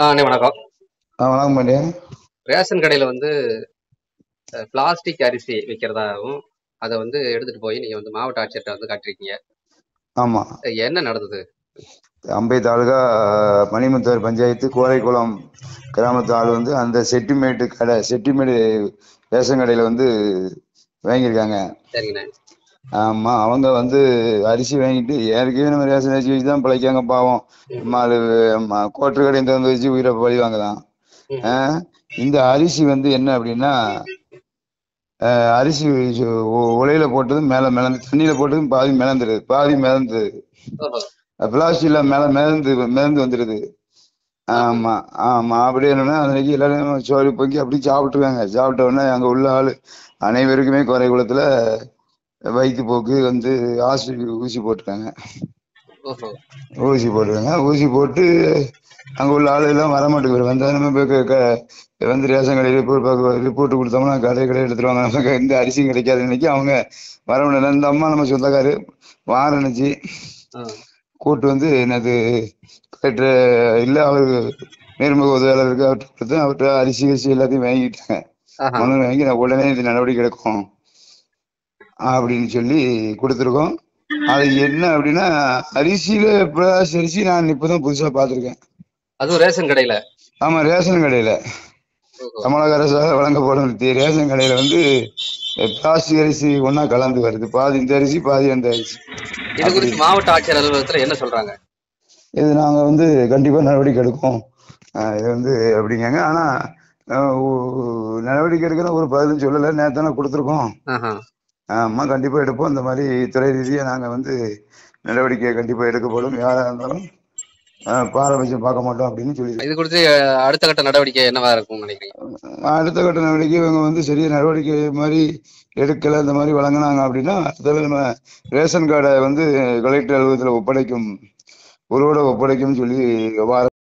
ஆ அண்ணே வணக்கம் ஆ வணக்கம் பாண்டியா ரேஷன் கடையில வந்து பிளாஸ்டிக் அரிசி விற்கிறதாகவும் அதை வந்து எடுத்துட்டு போய் நீங்க வந்து மாவட்ட ஆட்சியர்கிட்ட வந்து காட்டிருக்கீங்க ஆமாம் அஹ் என்ன நடந்தது அம்பை தாலுகா மணிமுத்தூர் பஞ்சாயத்து கோரைக்குளம் கிராமத்து ஆள் வந்து அந்த செட்டிமேட்டு கடை செட்டிமேடு ரேஷன் கடையில் வந்து வாங்கியிருக்காங்க சரிங்கண்ணே ஆமாம் அவங்க வந்து அரிசி வாங்கிட்டு ஏற்கனவே நம்ம ரேஷன் அரிசி வச்சு தான் பிழைக்காங்க பாவம் மாடு கோட்டர் கடையை திறந்து வச்சு உயிரை பழி வாங்கலாம் ம். ஆ, இந்த அரிசி வந்து என்ன அப்படின்னா அஹ், அரிசி உ- உலையில போட்டதும் மேலே மிளந்து தண்ணியில் போட்டதும் பாதி மிளந்துருது பாதி மிளந்துருது ஓஹோ பிளாஸ்டிக்ல மேல மிதந்து மிதந்து வந்துடுது ஆமா ஆமா அப்படி என்னன்னா அன்னைக்கு எல்லாரும் சோறு பொங்கி அப்படி சாப்பிட்டுருக்காங்க சாப்பிட்ட உடனே அங்க உள்ள ஆளு அனைவருக்குமே குறைகுளத்துல வயிற்று போக்கு வந்து ஹாஸ்பிட்டல் ஊசி போட்டுருக்காங்க ஓஹோ ஊசி போட்டுருக்காங்க ஊசி போட்டு அங்க உள்ள ஆளு எல்லாம் வர மாட்டேங்குது வந்தா நம்ம போய் க- க- வந்து ரேஷன் கடையில் ரிப்போர்ட் ரிப்போர்ட் கொடுத்தோம்னா கடை கடை எடுத்துருவாங்க நமக்கு எந்த அரிசியும் கிடைக்காது இன்னைக்கு அவங்க வர முடியல இந்த அம்மா நம்ம சொந்தக்காரு வாரணிச்சு ஆ கூட்டு வந்து எனது கலெக்டர் இல்லை அவர் நேர்முக உதவியாளர் இருக்கு அவர்கிட்ட கொடுத்து அவர்கிட்ட அரிசி அரிசி எல்லாத்தையும் வாங்கிட்டாங்க ஆஹா மனு வாங்கி நான் உடனே இது நடவடிக்கை எடுக்கும் அப்படின்னு சொல்லி கொடுத்துருக்கோம் அது என்ன அப்படின்னா அரிசியில பிளாஸ் அரிசி நான் இப்பதான் புதுசா பார்த்துருக்கேன் அதுவும் ரேஷன் கடையில ஆமா ரேஷன் கடையில ஓஹோ தமிழக அரசால் வழங்கப்படும் தி- ரேஷன் கடையில வந்து பிளாஸ்டிக் அரிசி ஒண்ணா கலந்து வருது பாதி இந்த அரிசி பாதி அந்த அரிசி இது குறித்து மாவட்ட ஆட்சியர் அலுவலகத்துல என்ன சொல்றாங்க இது நாங்க வந்து கண்டிப்பா நடவடிக்கை எடுப்போம் ஆஹ் இது வந்து அப்படிங்காங்க ஆனா ஆஹ் ஒ- நடவடிக்கை எடுக்கிற ஒரு பதிலும் சொல்லலை நேத்தானே கொடுத்துருக்கோம் ஆஹா ஆமா கண்டிப்பா எடுப்போம் இந்த மாதிரி துறை ரீதியா நாங்க வந்து நடவடிக்கை கண்டிப்பா எடுக்கப்படும் யாரா இருந்தாலும் ஆஹ் பாரபட்சம் பார்க்க மாட்டோம் அப்படின்னு சொல்லி இது குறித்து அஹ், அடுத்த கட்ட நடவடிக்கை என்னவா இருக்கும்னு நினைக்கிறீங்க அடுத்த கட்ட நடவடிக்கை இவங்க வந்து சரியா நடவடிக்கை மாதிரி எடுக்கல இந்த மாதிரி வழங்கினாங்க அப்படின்னா அடுத்தது நம்ம ரேஷன் கார்டை வந்து கலெக்டர் அலுவலகத்தில் ஒப்படைக்கும் உருவோட ஒப்படைக்கும்னு சொல்லி வார